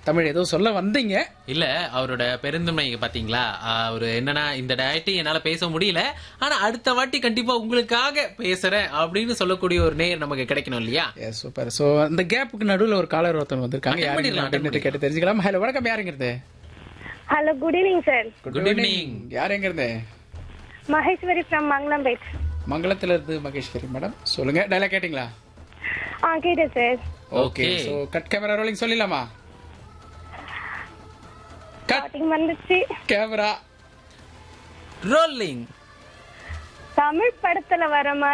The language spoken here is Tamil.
தமிழ் ஏதோ சொல்ல வந்தீங்க இல்ல அவரோட பெருந்தன்மை பாத்தீங்களா அவரு என்னன்னா இந்த டயட்டு என்னால பேச முடியல ஆனா அடுத்த வாட்டி கண்டிப்பா உங்களுக்காக பேசுறேன் அப்படின்னு சொல்லக்கூடிய ஒரு நேர் நமக்கு கிடைக்கணும் இல்லையா எஸ் சூப்பர் சோ அந்த கேப்புக்கு நடுவுல ஒரு காலர் ஒருத்தன் வந்திருக்காங்க Attend யாருங்க பண்ணிடலாம், attend அப்படின்னு கேட்டு தெரிஞ்சுக்கலாம் ஹலோ வணக்கம் யாருங்கிறது hello good evening sir Good evening. யார் எங்க இருந்து மகேஸ்வரி ஃப்ரம் மங்களம்பேட் மங்களத்துல இருந்து மகேஸ்வரி மேடம் சொல்லுங்க டைலாக் கேட்டிங்களா ஆ கேட்டேன் sir okay Okay. So cut camera rolling சொல்லிடலாமா கட் ஸ்டார்டிங் வந்துச்சு கேமரா ரோலிங் தமிழ் படத்துல வர மாதிரி